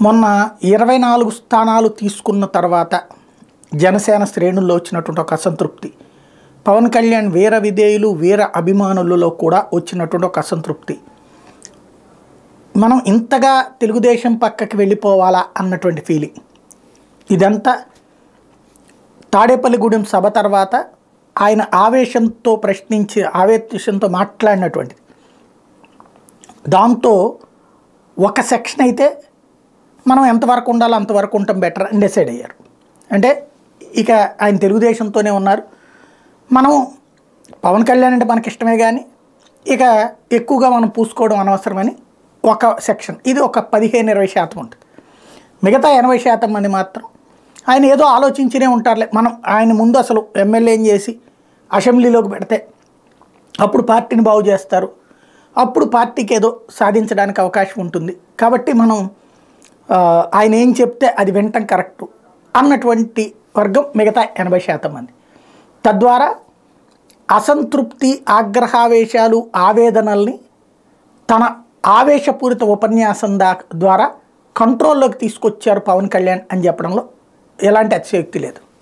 మొన్న ఇరవై నాలుగు స్థానాలు తీసుకున్న తర్వాత జనసేన శ్రేణుల్లో వచ్చినటువంటి ఒక అసంతృప్తి పవన్ కళ్యాణ్ వీర విధేయులు వీర అభిమానులలో కూడా వచ్చినటువంటి ఒక అసంతృప్తి మనం ఇంతగా తెలుగుదేశం పక్కకి వెళ్ళిపోవాలా అన్నటువంటి ఫీలింగ్ ఇదంతా తాడేపల్లిగూడెం సభ తర్వాత ఆయన ఆవేశంతో ప్రశ్నించి ఆవేశంతో మాట్లాడినటువంటిది దాంతో ఒక సెక్షన్ అయితే మనం ఎంతవరకు ఉండాలో అంతవరకు ఉంటాం బెటర్ అని డిసైడ్ అయ్యారు అంటే ఇక ఆయన తెలుగుదేశంతోనే ఉన్నారు మనం పవన్ కళ్యాణ్ అంటే మనకి ఇష్టమే కానీ ఇక ఎక్కువగా మనం పూసుకోవడం అనవసరమని ఒక సెక్షన్ ఇది ఒక పదిహేను ఇరవై శాతం ఉంటుంది మిగతా ఎనభై శాతం మంది మాత్రం ఆయన ఏదో ఆలోచించినే ఉంటారులే మనం ఆయన ముందు అసలు ఎమ్మెల్యేం చేసి అసెంబ్లీలోకి పెడితే అప్పుడు పార్టీని బాగు చేస్తారు అప్పుడు పార్టీకి ఏదో సాధించడానికి అవకాశం ఉంటుంది కాబట్టి మనం ఆ, ఆయన ఏం చెప్తే అది వినటం కరెక్టు అన్నటువంటి వర్గం మిగతా ఎనభై శాతం మంది తద్వారా అసంతృప్తి ఆగ్రహావేశాలు ఆవేదనల్ని తన ఆవేశపూరిత ఉపన్యాసం దా ద్వారా కంట్రోల్లోకి తీసుకొచ్చారు పవన్ కళ్యాణ్ అని చెప్పడంలో ఎలాంటి అతిశయోక్తి లేదు